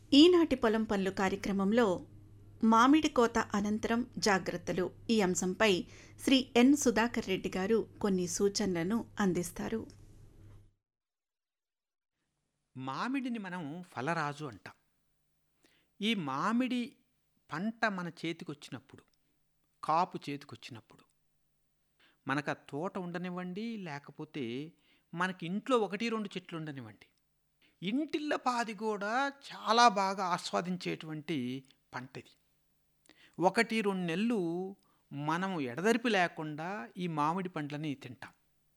ఈనాటి పొలం పనులు కార్యక్రమంలో మామిడి కోత అనంతరం జాగ్రత్తలు ఈ అంశంపై శ్రీ ఎన్ సుధాకర్ రెడ్డి గారు కొన్ని సూచనలను అందిస్తారు మామిడిని మనం ఫలరాజు అంటాం ఈ మామిడి పంట మన చేతికొచ్చినప్పుడు కాపు చేతికొచ్చినప్పుడు మనకు ఆ తోట ఉండనివ్వండి లేకపోతే మనకి ఇంట్లో ఒకటి రెండు చెట్లు ఉండనివ్వండి ఇంటిళ్ళ పాది కూడా చాలా బాగా ఆస్వాదించేటువంటి పంట ఇది ఒకటి రెండు నెలలు మనము ఎడదరిపి లేకుండా ఈ మామిడి పండ్లని తింటాం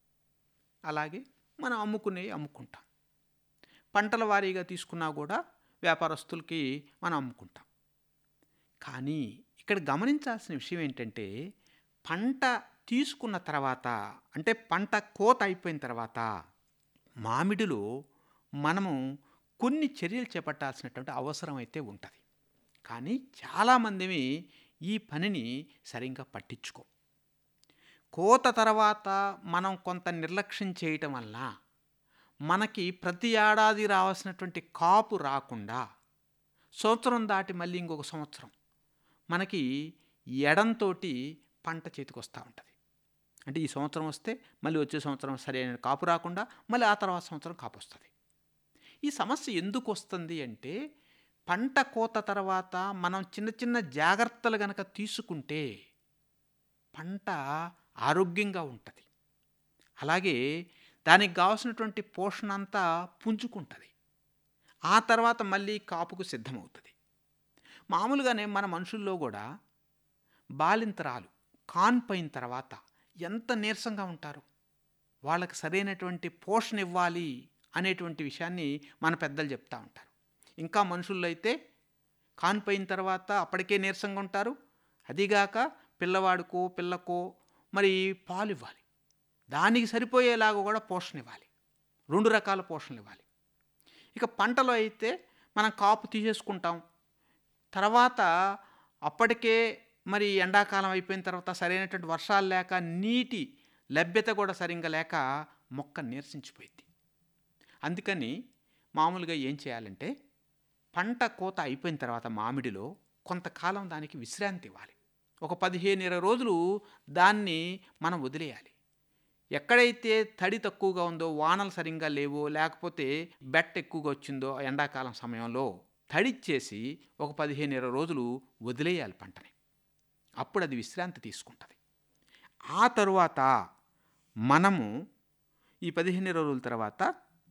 అలాగే మనం అమ్ముకునేవి అమ్ముకుంటాం పంటల వారీగా తీసుకున్నా కూడా వ్యాపారస్తులకి మనం అమ్ముకుంటాం కానీ ఇక్కడ గమనించాల్సిన విషయం ఏంటంటే పంట తీసుకున్న తర్వాత అంటే పంట కోత అయిపోయిన తర్వాత మామిడిలో మనము కొన్ని చర్యలు చేపట్టాల్సినటువంటి అవసరం అయితే ఉంటుంది కానీ చాలామందివి ఈ పనిని సరిగ్గా పట్టించుకో కోత తర్వాత మనం కొంత నిర్లక్ష్యం చేయటం వల్ల మనకి ప్రతి ఏడాది రావాల్సినటువంటి కాపు రాకుండా సంవత్సరం దాటి మళ్ళీ ఇంకొక సంవత్సరం మనకి ఎడంతో పంట చేతికి వస్తూ ఉంటుంది అంటే ఈ సంవత్సరం వస్తే మళ్ళీ వచ్చే సంవత్సరం సరైన కాపు రాకుండా మళ్ళీ ఆ తర్వాత సంవత్సరం కాపు వస్తుంది ఈ సమస్య ఎందుకు వస్తుంది అంటే పంట కోత తర్వాత మనం చిన్న చిన్న జాగ్రత్తలు గనక తీసుకుంటే పంట ఆరోగ్యంగా ఉంటుంది అలాగే దానికి కావాల్సినటువంటి పోషణ అంతా పుంజుకుంటుంది ఆ తర్వాత మళ్ళీ కాపుకు సిద్ధమవుతుంది మామూలుగానే మన మనుషుల్లో కూడా బాలింతరాలు కాన్పోయిన తర్వాత ఎంత నీరసంగా ఉంటారు వాళ్ళకి సరైనటువంటి పోషణ ఇవ్వాలి అనేటువంటి విషయాన్ని మన పెద్దలు చెప్తూ ఉంటారు ఇంకా మనుషుల్లో అయితే కాన్పోయిన తర్వాత అప్పటికే నీరసంగా ఉంటారు అదిగాక పిల్లవాడికో పిల్లకో మరి పాలు ఇవ్వాలి దానికి సరిపోయేలాగా కూడా పోషణ ఇవ్వాలి రెండు రకాల పోషణలు ఇవ్వాలి ఇక పంటలో అయితే మనం కాపు తీసేసుకుంటాం తర్వాత అప్పటికే మరి ఎండాకాలం అయిపోయిన తర్వాత సరైనటువంటి వర్షాలు లేక నీటి లభ్యత కూడా సరిగ్గా లేక మొక్క నీరసించిపోయింది అందుకని మామూలుగా ఏం చేయాలంటే పంట కోత అయిపోయిన తర్వాత మామిడిలో కొంతకాలం దానికి విశ్రాంతి ఇవ్వాలి ఒక పదిహేను ఇరవై రోజులు దాన్ని మనం వదిలేయాలి ఎక్కడైతే తడి తక్కువగా ఉందో వానలు సరిగ్గా లేవో లేకపోతే బెట్ట ఎక్కువగా వచ్చిందో ఎండాకాలం సమయంలో తడిచ్చేసి ఒక పదిహేను ఇరవై రోజులు వదిలేయాలి పంటని అప్పుడు అది విశ్రాంతి తీసుకుంటుంది ఆ తరువాత మనము ఈ పదిహేను ఇరవై రోజుల తర్వాత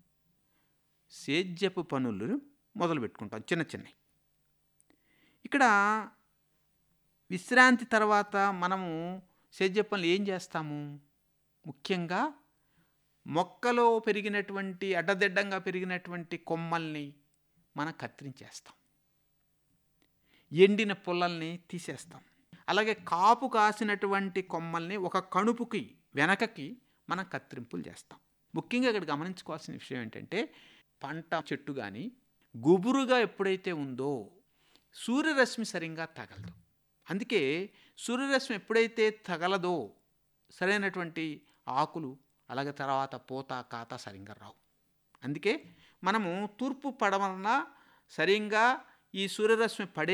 సేద్యపు పనులు మొదలు పెట్టుకుంటాం చిన్న చిన్నవి ఇక్కడ విశ్రాంతి తర్వాత మనము సేద్య పనులు ఏం చేస్తాము ముఖ్యంగా మొక్కలో పెరిగినటువంటి అడ్డదిడ్డంగా పెరిగినటువంటి కొమ్మల్ని మనం కత్తిరించేస్తాం ఎండిన పుల్లల్ని తీసేస్తాం అలాగే కాపు కాసినటువంటి కొమ్మల్ని ఒక కణుపుకి వెనకకి మనం కత్తిరింపులు చేస్తాం ముఖ్యంగా ఇక్కడ గమనించుకోవాల్సిన విషయం ఏంటంటే పంట చెట్టు కానీ గుబురుగా ఎప్పుడైతే ఉందో సూర్యరశ్మి సరిగ్గా తగలదు అందుకే సూర్యరశ్మి ఎప్పుడైతే తగలదో సరైనటువంటి ఆకులు అలాగే తర్వాత పూత కాత సరిగ్గా రావు అందుకే మనము తూర్పు పడవలన సరిగ్గా ఈ సూర్యరశ్మి పడే